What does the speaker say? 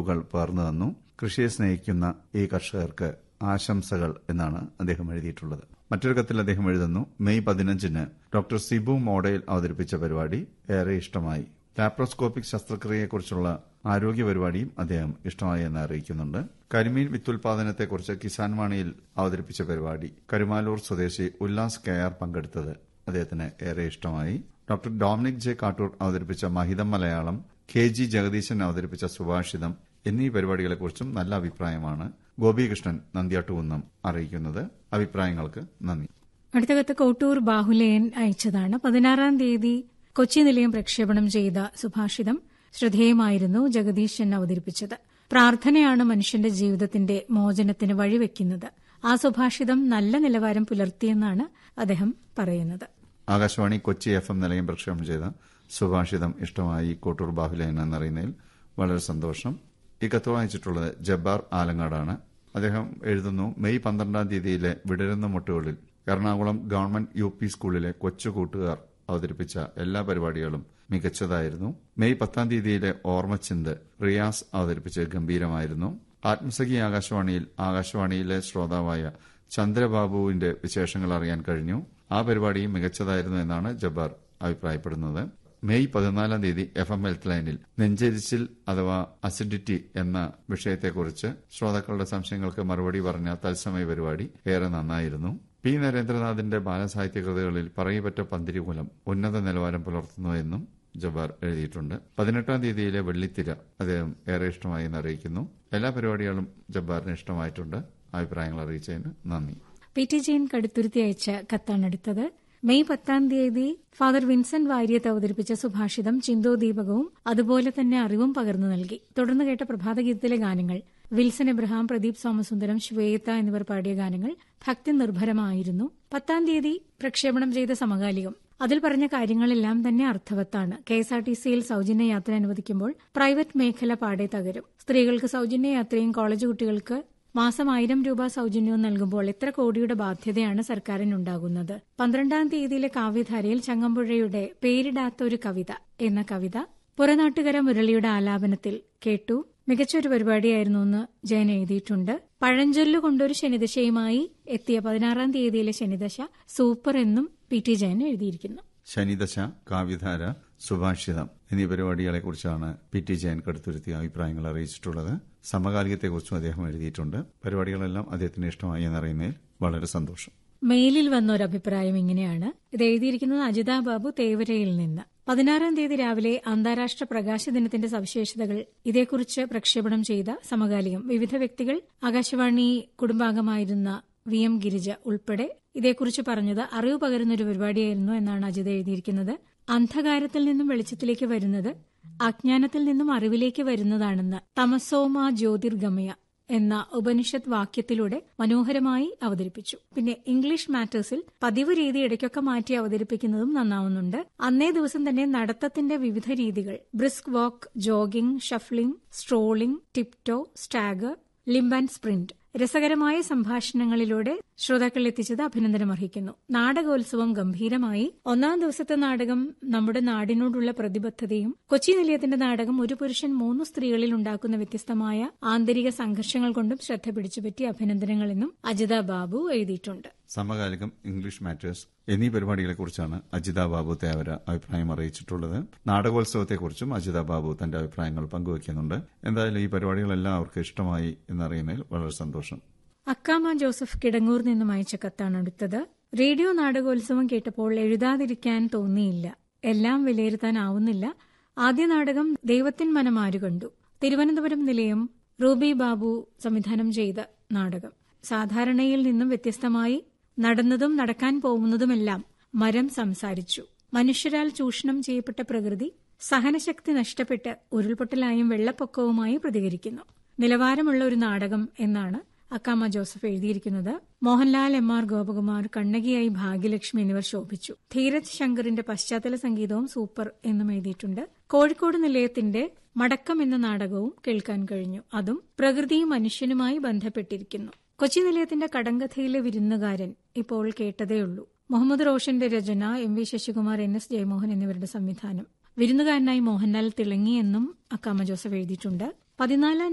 അറിവുകൾ പകർന്നു തന്നു കൃഷിയെ സ്നേഹിക്കുന്ന ഈ കർഷകർക്ക് ആശംസകൾ എന്നാണ് അദ്ദേഹം എഴുതിയിട്ടുള്ളത് മറ്റൊരു കത്തിൽ അദ്ദേഹം എഴുതുന്നു മെയ് പതിനഞ്ചിന് ഡോക്ടർ സിബു മോഡയിൽ അവതരിപ്പിച്ച പരിപാടി ഏറെ ഇഷ്ടമായി ലാപ്രോസ്കോപ്പിക് ശസ്ത്രക്രിയയെക്കുറിച്ചുള്ള ആരോഗ്യ പരിപാടിയും അദ്ദേഹം ഇഷ്ടമായി എന്ന് അറിയിക്കുന്നുണ്ട് കരിമീൻ വിത്തുൽപാദനത്തെക്കുറിച്ച് കിസാൻ വാണിയിൽ അവതരിപ്പിച്ച പരിപാടി കരുമാലൂർ സ്വദേശി ഉല്ലാസ് കെ ആർ പങ്കെടുത്തത് അദ്ദേഹത്തിന് ഏറെ ഇഷ്ടമായി ഡോക്ടർ ഡൊമിനിക് ജെ കാട്ടൂർ അവതരിപ്പിച്ച മഹിതം മലയാളം കെ ജി ജഗദീശൻ അവതരിപ്പിച്ച സുഭാഷിതം എന്നീ പരിപാടികളെക്കുറിച്ചും നല്ല അഭിപ്രായമാണ് ഗോപികൃഷ്ണൻ നന്ദിയാട്ടുകുന്നം അറിയിക്കുന്നത് അഭിപ്രായങ്ങൾക്ക് നന്ദി അടുത്ത കത്ത് കോട്ടൂർ ബാഹുലേയൻ അയച്ചതാണ് പതിനാറാം തീയതി കൊച്ചി നിലയം പ്രക്ഷേപണം ചെയ്ത സുഭാഷിതം ശ്രദ്ധേയമായിരുന്നു ജഗദീശൻ അവതരിപ്പിച്ചത് പ്രാർത്ഥനയാണ് മനുഷ്യന്റെ ജീവിതത്തിന്റെ മോചനത്തിന് വഴിവെക്കുന്നത് ആ സുഭാഷിതം നല്ല നിലവാരം പുലർത്തിയെന്നാണ് അദ്ദേഹം പറയുന്നത് ആകാശവാണി കൊച്ചി എഫ് എം നിലയം പ്രക്ഷേപണം ചെയ്ത സുഭാഷിതം ഇഷ്ടമായി കോട്ടൂർ ബാഹുലേയൻ എന്നറിയുന്നതിൽ വളരെ സന്തോഷം ഈ കത്ത് വായിച്ചിട്ടുള്ളത് ജബ്ബാർ ആലങ്ങാടാണ് അദ്ദേഹം എഴുതുന്നു മെയ് പന്ത്രണ്ടാം തീയതിയിലെ വിടരുന്ന മുട്ടുകളിൽ എറണാകുളം ഗവൺമെന്റ് യു പി സ്കൂളിലെ കൊച്ചു കൂട്ടുകാർ അവതരിപ്പിച്ച എല്ലാ പരിപാടികളും മികച്ചതായിരുന്നു മെയ് പത്താം തീയതിയിലെ ഓർമ്മച്ചിന്ത് റിയാസ് അവതരിപ്പിച്ച് ഗംഭീരമായിരുന്നു ആത്മസഖി ആകാശവാണിയിൽ ആകാശവാണിയിലെ ശ്രോതാവായ ചന്ദ്രബാബുവിന്റെ വിശേഷങ്ങൾ അറിയാൻ കഴിഞ്ഞു ആ പരിപാടിയും മികച്ചതായിരുന്നു എന്നാണ് ജബ്ബാർ അഭിപ്രായപ്പെടുന്നത് മെയ് പതിനാലാം തീയതി എഫ് എം ഹെൽത്ത് ലൈനിൽ നെഞ്ചരിച്ചിൽ അഥവാ അസിഡിറ്റി എന്ന വിഷയത്തെക്കുറിച്ച് ശ്രോതാക്കളുടെ സംശയങ്ങൾക്ക് മറുപടി പറഞ്ഞ തത്സമയ പരിപാടി ഏറെ നന്നായിരുന്നു പി നരേന്ദ്രനാഥിന്റെ ബാലസാഹിത്യ കൃതികളിൽ പറയപ്പെട്ട പന്തിരികുലം ഉന്നത നിലവാരം പുലർത്തുന്നുവെന്നും ജബ്ബാർ എഴുതിയിട്ടുണ്ട് പതിനെട്ടാം തീയതിയിലെ വെള്ളിത്തിര അദ്ദേഹം ഏറെ ഇഷ്ടമായി എന്ന് അറിയിക്കുന്നു എല്ലാ പരിപാടികളും ജബ്ബാറിന് ഇഷ്ടമായിട്ടുണ്ട് അഭിപ്രായങ്ങൾ അറിയിച്ചതിന് നന്ദി പി ടി ജെയിൻ കടുത്തുരുത്തി അയച്ച കത്താണ് അടുത്തത് മെയ് പത്താം തീയതി ഫാദർ വിൻസെന്റ് വാര്യത്ത് അവതരിപ്പിച്ച സുഭാഷിതം ചിന്തോദീപകവും അതുപോലെ തന്നെ അറിവും പകർന്നു നൽകി തുടർന്ന് കേട്ട പ്രഭാതഗീതത്തിലെ ഗാനങ്ങൾ വിൽസൺ എബ്രഹാം പ്രദീപ് സോമസുന്ദരം ശ്വേത എന്നിവർ പാടിയ ഗാനങ്ങൾ ഭക്തി നിർഭരമായിരുന്നു പത്താം തീയതി പ്രക്ഷേപണം ചെയ്ത സമകാലികം അതിൽ പറഞ്ഞ കാര്യങ്ങളെല്ലാം തന്നെ അർത്ഥവത്താണ് കെ എസ് ആർ ടി സിയിൽ സൌജന്യ യാത്ര അനുവദിക്കുമ്പോൾ പ്രൈവറ്റ് മേഖല പാടെ തകരും സ്ത്രീകൾക്ക് സൌജന്യ യാത്രയും കോളേജ് കുട്ടികൾക്ക് മാസം ആയിരം രൂപ സൌജന്യവും നൽകുമ്പോൾ എത്ര കോടിയുടെ ബാധ്യതയാണ് സർക്കാരിനുണ്ടാകുന്നത് പന്ത്രണ്ടാം തീയതിയിലെ കാവ്യധാരയിൽ ചങ്ങമ്പുഴയുടെ പേരിടാത്ത ഒരു കവിത എന്ന കവിത പുറനാട്ടുകര മുരളിയുടെ ആലാപനത്തിൽ കേട്ടു മികച്ചൊരു പരിപാടിയായിരുന്നു എന്ന് ജയൻ എഴുതിയിട്ടുണ്ട് പഴഞ്ചൊല്ലു കൊണ്ടൊരു ശനിദശയുമായി എത്തിയ പതിനാറാം തീയതിയിലെ ശനിദശ സൂപ്പർ എന്നും പി ടി ജയൻ എഴുതിയിരിക്കുന്നു ശനിദശ കാവ്യധാര സുഭാഷിതം എന്നീ പരിപാടികളെക്കുറിച്ചാണ് പി ടി ജയൻ കടുത്തുരുത്തി അഭിപ്രായങ്ങൾ അറിയിച്ചിട്ടുള്ളത് സമകാലികത്തെക്കുറിച്ചും അദ്ദേഹം എഴുതിയിട്ടുണ്ട് പരിപാടികളെല്ലാം അദ്ദേഹത്തിന് ഇഷ്ടമായി എന്നറിയുന്നതിൽ വളരെ സന്തോഷം മെയിലിൽ വന്ന ഒരു അഭിപ്രായം ഇങ്ങനെയാണ് ഇത് എഴുതിയിരിക്കുന്നത് അജിത ബാബു തേവരയിൽ നിന്ന് പതിനാറാം തീയതി രാവിലെ അന്താരാഷ്ട്ര പ്രകാശ ദിനത്തിന്റെ സവിശേഷതകൾ ഇതേക്കുറിച്ച് പ്രക്ഷേപണം ചെയ്ത സമകാലികം വിവിധ വ്യക്തികൾ ആകാശവാണി കുടുംബാംഗമായിരുന്ന വി എം ഗിരിജ ഉൾപ്പെടെ ഇതേക്കുറിച്ച് പറഞ്ഞത് അറിവ് പകരുന്ന ഒരു പരിപാടിയായിരുന്നു എന്നാണ് അജിത എഴുതിയിരിക്കുന്നത് അന്ധകാരത്തിൽ നിന്നും വെളിച്ചത്തിലേക്ക് വരുന്നത് അജ്ഞാനത്തിൽ നിന്നും അറിവിലേക്ക് വരുന്നതാണെന്ന് തമസോമ ജ്യോതിർഗമയ എന്ന ഉപനിഷത്ത് വാക്യത്തിലൂടെ മനോഹരമായി അവതരിപ്പിച്ചു പിന്നെ ഇംഗ്ലീഷ് മാറ്റേഴ്സിൽ പതിവ് രീതി ഇടയ്ക്കൊക്കെ മാറ്റി അവതരിപ്പിക്കുന്നതും നന്നാവുന്നുണ്ട് അന്നേ ദിവസം തന്നെ നടത്തത്തിന്റെ വിവിധ രീതികൾ brisk walk jogging shuffling strolling tiptoe stagger limb and sprint രസകരമായ സംഭാഷണങ്ങളിലൂടെ ശ്രോതാക്കൾ എത്തിച്ചത് അഭിനന്ദനം അർഹിക്കുന്നു നാടകോത്സവം ഗംഭീരമായി ഒന്നാം ദിവസത്തെ നാടകം നമ്മുടെ നാടിനോടുള്ള പ്രതിബദ്ധതയും കൊച്ചി നിലയത്തിന്റെ നാടകം ഒരു പുരുഷൻ മൂന്ന് സ്ത്രീകളിൽ ഉണ്ടാക്കുന്ന വ്യത്യസ്തമായ ആന്തരിക സംഘർഷങ്ങൾ കൊണ്ടും ശ്രദ്ധ പിടിച്ചുപറ്റി അഭിനന്ദനങ്ങളെന്നും അജിത ബാബു എഴുതിയിട്ടുണ്ട് സമകാലികം ഇംഗ്ലീഷ് മാറ്റേഴ്സ് എന്നീ പരിപാടികളെക്കുറിച്ചാണ് അജിത ബാബു തേവര അഭിപ്രായം അറിയിച്ചിട്ടുള്ളത് നാടകോത്സവത്തെക്കുറിച്ചും അജിത ബാബു തന്റെ അഭിപ്രായങ്ങൾ പങ്കുവയ്ക്കുന്നുണ്ട് എന്തായാലും ഈ പരിപാടികളെല്ലാം അവർക്ക് ഇഷ്ടമായി എന്നറിയുന്നതിൽ വളരെ സന്തോഷം അക്കാമ ജോസഫ് കിടങ്ങൂർ നിന്നും അയച്ച കത്താണ് അടുത്തത് റേഡിയോ നാടകോത്സവം കേട്ടപ്പോൾ എഴുതാതിരിക്കാൻ തോന്നിയില്ല എല്ലാം വിലയിരുത്താനാവുന്നില്ല ആദ്യ നാടകം ദൈവത്തിൻ മനമാരു കണ്ടു തിരുവനന്തപുരം നിലയം റൂബി ബാബു സംവിധാനം ചെയ്ത നാടകം സാധാരണയിൽ നിന്നും വ്യത്യസ്തമായി നടന്നതും നടക്കാൻ പോകുന്നതുമെല്ലാം മരം സംസാരിച്ചു മനുഷ്യരാൽ ചൂഷണം ചെയ്യപ്പെട്ട പ്രകൃതി സഹനശക്തി നഷ്ടപ്പെട്ട് ഉരുൾപൊട്ടലായും വെള്ളപ്പൊക്കവുമായി പ്രതികരിക്കുന്നു നിലവാരമുള്ള ഒരു നാടകം എന്നാണ് അക്കാമ ജോസഫ് എഴുതിയിരിക്കുന്നത് മോഹൻലാൽ എം ആർ ഗോപകുമാർ കണ്ണകിയായി ഭാഗ്യലക്ഷ്മി എന്നിവർ ശോഭിച്ചു ധീരജ് ശങ്കറിന്റെ പശ്ചാത്തല സംഗീതവും സൂപ്പർ എന്നും എഴുതിയിട്ടുണ്ട് കോഴിക്കോട് നിലയത്തിന്റെ മടക്കം എന്ന നാടകവും കേൾക്കാൻ കഴിഞ്ഞു അതും പ്രകൃതിയും മനുഷ്യനുമായി ബന്ധപ്പെട്ടിരിക്കുന്നു കൊച്ചി നിലയത്തിന്റെ കടങ്കഥയിലെ വിരുന്നുകാരൻ ഇപ്പോൾ കേട്ടതേയുള്ളൂ മുഹമ്മദ് റോഷന്റെ രചന M V Sasikumar N S Jayamohan എന്നിവരുടെ സംവിധാനം വിരുന്നുകാരനായി മോഹൻലാൽ തിളങ്ങിയെന്നും അക്കാമ ജോസഫ് എഴുതിയിട്ടുണ്ട് പതിനാലാം